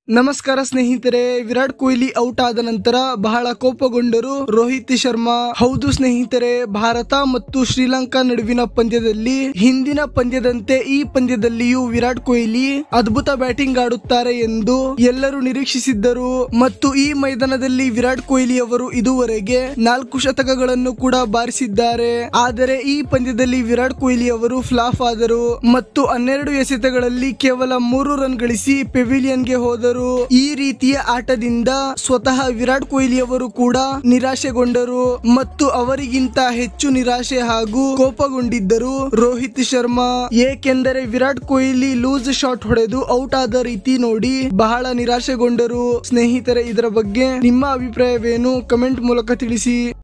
ನಮಸ್ಕಾರ ಸ್ನೇಹಿತರೆ ವಿರಾಟ್ ಕೊಹ್ಲಿ ಔಟ್ ಆದ ನಂತರ ಬಹಳ ಕೋಪಗೊಂಡರು ರೋಹಿತ್ ಶರ್ಮಾ ಹೌದು ಸ್ನೇಹಿತರೆ ಭಾರತ ಮತ್ತು ಶ್ರೀಲಂಕಾ ನಡುವಿನ ಪಂದ್ಯದಲ್ಲಿ ಹಿಂದಿನ ಪಂದ್ಯದಂತೆ ಈ ಪಂದ್ಯದಲ್ಲಿಯೂ ವಿರಾಟ್ ಕೊಹ್ಲಿ ಅದ್ಭುತ ಬ್ಯಾಟಿಂಗ್ ಆಡುತ್ತಾರೆ ಎಂದು ಎಲ್ಲರೂ ನಿರೀಕ್ಷಿಸಿದ್ದರು ಮತ್ತು ಈ ಮೈದಾನದಲ್ಲಿ ವಿರಾಟ್ ಕೊಹ್ಲಿ ಅವರು ಇದುವರೆಗೆ ನಾಲ್ಕು ಶತಕಗಳನ್ನು ಕೂಡ ಬಾರಿಸಿದ್ದಾರೆ ಆದರೆ ಈ ಪಂದ್ಯದಲ್ಲಿ ವಿರಾಟ್ ಕೊಹ್ಲಿ ಅವರು ಫ್ಲಾಪ್ ಆದರು ಮತ್ತು ಹನ್ನೆರಡು ಎಸೆತಗಳಲ್ಲಿ ಕೇವಲ ಮೂರು ರನ್ ಗಳಿಸಿ ಪೆವಿಲಿಯನ್ಗೆ ಹೋದರು ಈ ರೀತಿಯ ಆಟದಿಂದ ಸ್ವತಃ ವಿರಾಟ್ ಕೊಹ್ಲಿ ಅವರು ಕೂಡ ನಿರಾಶೆಗೊಂಡರು ಮತ್ತು ಅವರಿಗಿಂತ ಹೆಚ್ಚು ನಿರಾಶೆ ಹಾಗೂ ಕೋಪಗೊಂಡಿದ್ದರು ರೋಹಿತ್ ಶರ್ಮಾ ಏಕೆಂದರೆ ವಿರಾಟ್ ಕೊಹ್ಲಿ ಲೂಸ್ ಶಾಟ್ ಹೊಡೆದು ಔಟ್ ಆದ ರೀತಿ ನೋಡಿ ಬಹಳ ನಿರಾಶೆಗೊಂಡರು ಸ್ನೇಹಿತರೆ ಇದರ ಬಗ್ಗೆ ನಿಮ್ಮ ಅಭಿಪ್ರಾಯವೇನು ಕಮೆಂಟ್ ಮೂಲಕ ತಿಳಿಸಿ